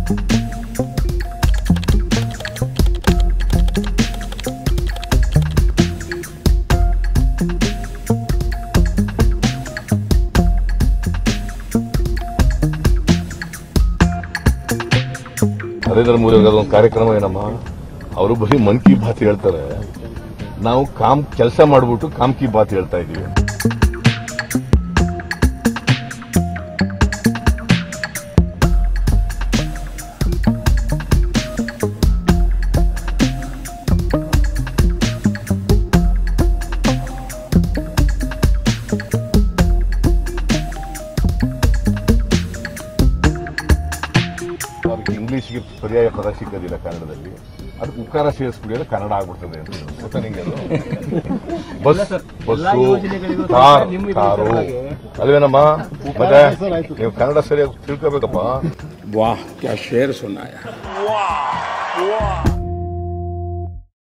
ನರೇಂದ್ರ ಮೋದಿ ಅವ್ರಿಗೆ ಅದೊಂದು ಕಾರ್ಯಕ್ರಮ ಏನಮ್ಮ ಅವರು ಬರೀ ಮನ್ ಕಿ ಬಾತ್ ಹೇಳ್ತಾರೆ ನಾವು ಕಾಮ್ ಕೆಲಸ ಮಾಡ್ಬಿಟ್ಟು ಕಾಮ್ ಕಿ ಬಾತ್ ಹೇಳ್ತಾ ಇದೀವಿ ಅದಕ್ಕೆ ಇಂಗ್ಲಿಷ್ಗೆ ಪರ್ಯಾಯ ಪದ ಸಿಗೋದಿಲ್ಲ ಕನ್ನಡದಲ್ಲಿ ಅದಕ್ಕೆ ಉಕ್ಕಾರ ಸೇರಿಸ್ಬಿಡಿದ್ರೆ ಕನ್ನಡ ಆಗ್ಬಿಡ್ತದೆ ಅಂತ ಹೇಳಿದ್ರು. ಗೊತ್ತಾ ನಿಂಗೆ ಅದು? ಬಸ್ ಬಸ್ಸು ಯೋಜನೆಗಳಿಗೂ ಕಾರ್ ನಿಮ್ಮ ಇದ್ರ ಕಾರು ಸಲುವಾಗಿ. ಅಲ್ವೇನಮ್ಮ ಮತ್ತೆ ನೀವು ಕನ್ನಡ ಸರಿಯಾಗಿ ತಿಳ್ಕೋಬೇಕಪ್ಪ वाह क्या शेर सुनाया